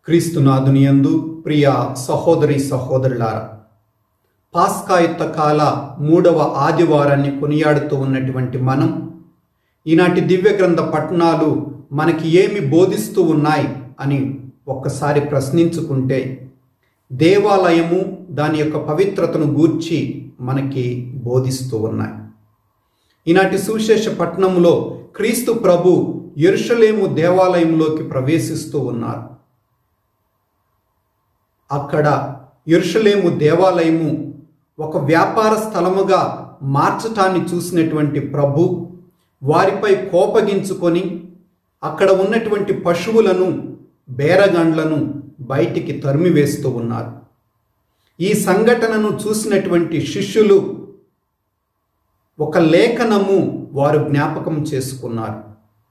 క్రీస్తునాథునియందు ప్రియ సహోదరి సహోదరులారా పాస్కా యుద్ధ కాల మూడవ ఆదివారాన్ని కొనియాడుతూ ఉన్నటువంటి మనం ఈనాటి దివ్య గ్రంథ పట్టణాలు మనకి ఏమి బోధిస్తూ ఉన్నాయి అని ఒక్కసారి ప్రశ్నించుకుంటే దేవాలయము దాని యొక్క పవిత్రతను గూర్చి మనకి బోధిస్తూ ఉన్నాయి ఈనాటి సువిశేష పట్టణంలో క్రీస్తు ప్రభు ఎరుషలేము దేవాలయంలోకి ప్రవేశిస్తూ ఉన్నారు అక్కడ ఎరుషలేము దేవాలయము ఒక వ్యాపార స్థలముగా మార్చటాన్ని చూసినటువంటి ప్రభు వారిపై కోపగించుకొని అక్కడ ఉన్నటువంటి పశువులను బేరగండ్లను బయటికి తరిమివేస్తూ ఉన్నారు ఈ సంఘటనను చూసినటువంటి శిష్యులు ఒక లేఖనము వారు జ్ఞాపకం చేసుకున్నారు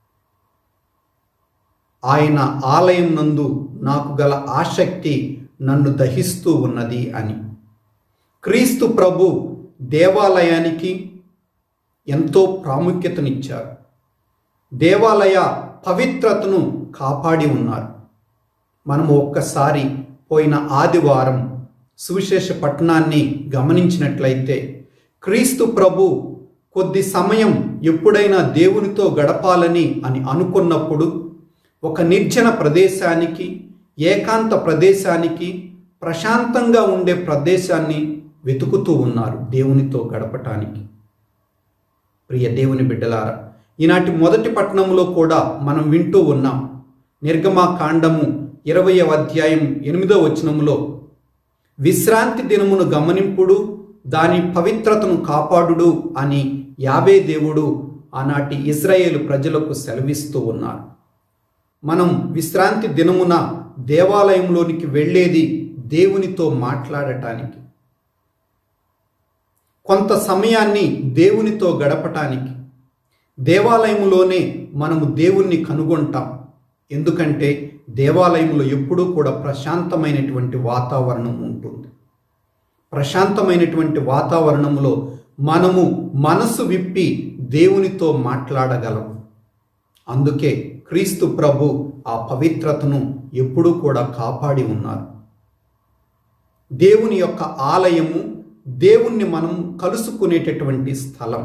ఆయన ఆలయం నందు నాకు గల ఆసక్తి నన్ను దహిస్తూ ఉన్నది అని క్రీస్తు ప్రభు దేవాలయానికి ఎంతో ప్రాముఖ్యతనిచ్చారు దేవాలయ పవిత్రతను కాపాడి ఉన్నారు మనము ఒక్కసారి పోయిన ఆదివారం సువిశేష పట్టణాన్ని గమనించినట్లయితే క్రీస్తు ప్రభు కొద్ది సమయం ఎప్పుడైనా దేవునితో గడపాలని అని అనుకున్నప్పుడు ఒక నిర్జన ప్రదేశానికి ఏకాంత ప్రదేశానికి ప్రశాంతంగా ఉండే ప్రదేశాన్ని వెతుకుతూ ఉన్నారు దేవునితో గడపటానికి ప్రియ దేవుని బిడ్డలారా ఈనాటి మొదటి పట్టణంలో కూడా మనం వింటూ ఉన్నాం నిర్గమా కాండము ఇరవయవ అధ్యాయం ఎనిమిదో వచనములో విశ్రాంతి దినమును గమనింపుడు దాని పవిత్రతను కాపాడుడు అని యావే దేవుడు ఆనాటి ఇజ్రాయేలు ప్రజలకు సెలవిస్తూ ఉన్నారు మనం విశ్రాంతి దినమున దేవాలయంలోనికి వెళ్ళేది దేవునితో మాట్లాడటానికి కొంత సమయాన్ని దేవునితో గడపటానికి దేవాలయంలోనే మనము దేవుణ్ణి కనుగొంటాం ఎందుకంటే దేవాలయంలో ఎప్పుడూ కూడా ప్రశాంతమైనటువంటి వాతావరణం ఉంటుంది ప్రశాంతమైనటువంటి వాతావరణంలో మనము మనసు విప్పి దేవునితో మాట్లాడగలం అందుకే క్రీస్తు ప్రభు ఆ పవిత్రతను ఎప్పుడూ కూడా కాపాడి ఉన్నారు దేవుని యొక్క ఆలయము దేవుణ్ణి మనం కలుసుకునేటటువంటి స్థలం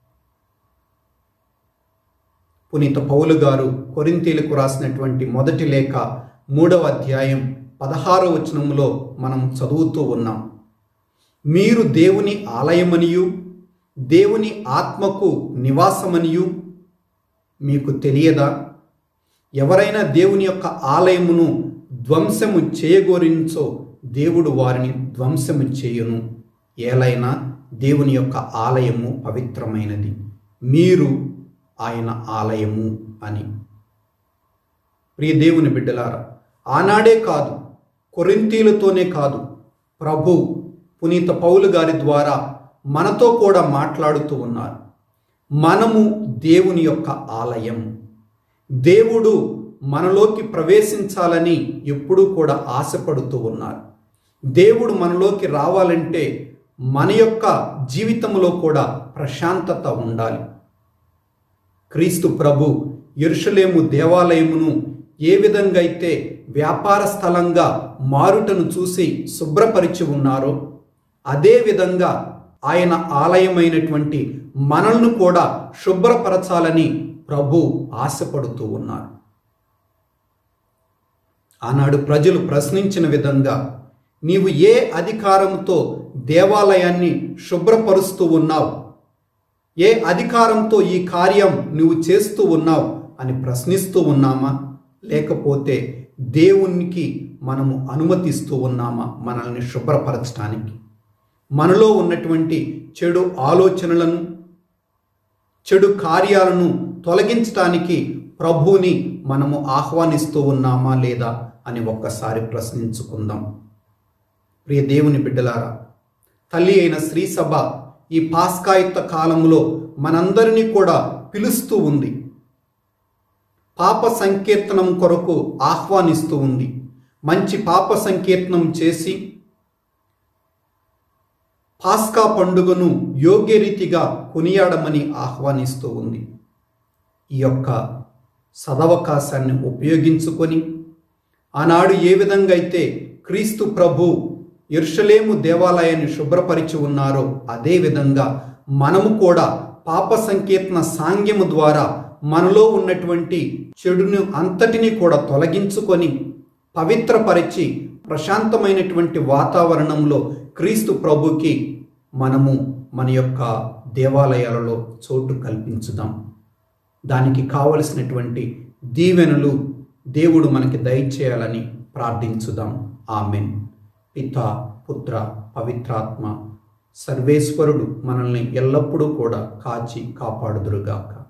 పునీత పౌలు గారు కొరింతీలకు రాసినటువంటి మొదటి లేఖ మూడవ అధ్యాయం పదహారో వచనంలో మనం చదువుతూ ఉన్నాం మీరు దేవుని ఆలయమనియు దేవుని ఆత్మకు నివాసమనియు మీకు తెలియదా ఎవరైనా దేవుని యొక్క ఆలయమును ధ్వంసము చేయగోరించో దేవుడు వారిని ధ్వంసము చేయును ఏలైనా దేవుని యొక్క ఆలయము పవిత్రమైనది మీరు ఆయన ఆలయము అని ప్రియ దేవుని బిడ్డలారా ఆనాడే కాదు కొరింతీలతోనే కాదు ప్రభు పునీత పౌలు గారి ద్వారా మనతో కూడా మాట్లాడుతూ ఉన్నారు మనము దేవుని యొక్క ఆలయం దేవుడు మనలోకి ప్రవేశించాలని ఎప్పుడూ కూడా ఆశపడుతూ ఉన్నారు దేవుడు మనలోకి రావాలంటే మన యొక్క జీవితంలో కూడా ప్రశాంతత ఉండాలి క్రీస్తు ప్రభు ఎరుషలేము దేవాలయమును ఏ విధంగా అయితే వ్యాపార స్థలంగా మారుటను చూసి శుభ్రపరిచి ఉన్నారో అదే విధంగా ఆయన ఆలయమైనటువంటి మనల్ని కూడా శుభ్రపరచాలని ప్రభు ఆశపడుతూ ఉన్నారు ఆనాడు ప్రజలు ప్రశ్నించిన విధంగా నీవు ఏ అధికారంతో దేవాలయాన్ని శుభ్రపరుస్తూ ఉన్నావు ఏ అధికారంతో ఈ కార్యం నువ్వు చేస్తూ ఉన్నావు అని ప్రశ్నిస్తూ ఉన్నామా లేకపోతే దేవునికి మనము అనుమతిస్తూ ఉన్నామా మనల్ని శుభ్రపరచడానికి మనలో ఉన్నటువంటి చెడు ఆలోచనలను చెడు కార్యాలను తొలగించటానికి ప్రభువుని మనము ఆహ్వానిస్తూ ఉన్నామా లేదా అని ఒక్కసారి ప్రశ్నించుకుందాం ప్రియ దేవుని బిడ్డలారా తల్లి అయిన శ్రీ సభ ఈ పాస్కాయుత కాలంలో మనందరినీ కూడా పిలుస్తూ ఉంది పాప సంకీర్తనం కొరకు ఆహ్వానిస్తూ ఉంది మంచి పాప సంకీర్తనం చేసి పాస్కా పండుగను యోగ్యరీతిగా కొనియాడమని ఆహ్వానిస్తూ ఉంది ఈ యొక్క సదవకాశాన్ని ఉపయోగించుకొని ఆనాడు ఏ విధంగా అయితే క్రీస్తు ప్రభు ఎరుషలేము దేవాలయాన్ని శుభ్రపరిచి ఉన్నారో అదే విధంగా మనము కూడా పాప సంకీర్తన సాంగ్యము ద్వారా మనలో ఉన్నటువంటి చెడును అంతటినీ కూడా తొలగించుకొని పవిత్రపరిచి ప్రశాంతమైనటువంటి వాతావరణంలో క్రీస్తు ప్రభుకి మనము మన యొక్క దేవాలయాలలో చోటు కల్పించుదాం దానికి కావలసినటువంటి దీవెనలు దేవుడు మనకి దయచేయాలని ప్రార్థించుదాం ఆమెన్ పిత పుత్ర పవిత్రాత్మ సర్వేశ్వరుడు మనల్ని ఎల్లప్పుడూ కూడా కాచి కాపాడుదురుగాక